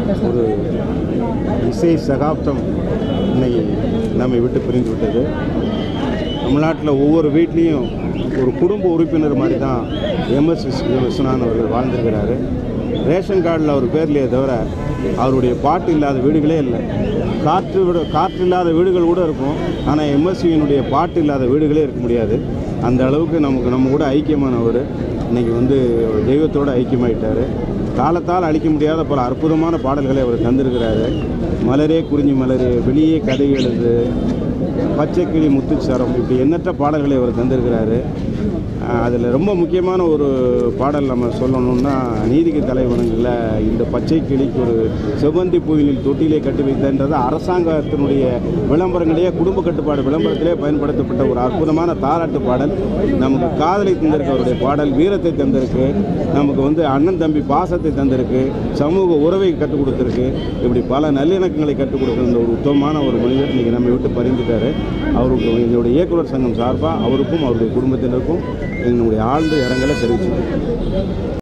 ஒரு இசை சகாப்தம் இன்னைக்கு நம்மை விட்டு பிரிந்து விட்டது தமிழ்நாட்டில் ஒவ்வொரு வீட்லேயும் ஒரு குடும்ப உறுப்பினர் மாதிரி தான் எம்எஸ் விஸ்வநாதன் அவர்கள் வாழ்ந்திருக்கிறாரு ரேஷன் கார்டில் அவர் பேர்லையே தவிர அவருடைய பாட்டு இல்லாத வீடுகளே இல்லை காற்று விட காற்று இல்லாத வீடுகள் கூட இருக்கும் ஆனால் எம்எஸ்வியினுடைய பாட்டு இல்லாத வீடுகளே இருக்க முடியாது அந்த அளவுக்கு நமக்கு நம்ம கூட ஐக்கியமானவர் இன்னைக்கு வந்து ஒரு தெய்வத்தோடு ஐக்கியமாயிட்டார் காலத்தால் அழிக்க முடியாத பல அற்புதமான பாடல்களை அவர் தந்திருக்கிறாரு மலரே குறிஞ்சி மலரே வெளியே கதை எழுது பச்சைக்கிளி முத்துச்சரம் இப்படி எண்ணற்ற பாடல்களை அவர் தந்திருக்கிறாரு அதில் ரொம்ப முக்கியமான ஒரு பாடல் நம்ம சொல்லணும்னா நீதிக்கு தலைவனுங்களில் இந்த பச்சை கிளிக்கு ஒரு செவ்வந்தி பூவினில் தொட்டிலே கட்டி வைத்தன்றது அரசாங்கத்தினுடைய விளம்பரங்களே குடும்ப கட்டுப்பாடு விளம்பரத்திலே பயன்படுத்தப்பட்ட ஒரு அற்புதமான தாலாட்டு பாடல் நமக்கு காதலை தந்திருக்கு அவருடைய பாடல் வீரத்தை தந்திருக்கு நமக்கு வந்து அண்ணன் தம்பி பாசத்தை தந்திருக்கு சமூக உறவை கற்றுக் கொடுத்துருக்கு இப்படி பல நல்லிணக்கங்களை கற்றுக் கொடுக்கிற ஒரு உத்தமமான ஒரு மனிதர் இன்னைக்கு நம்ம விட்டு பரிந்துட்டார் அவருக்கு எங்களுடைய இயக்குனர் சங்கம் சார்பாக அவருக்கும் அவருடைய குடும்பத்தினருக்கும் எங்களுடைய ஆழ்ந்த இரங்கலை தெரிவிச்சுக்கிறோம்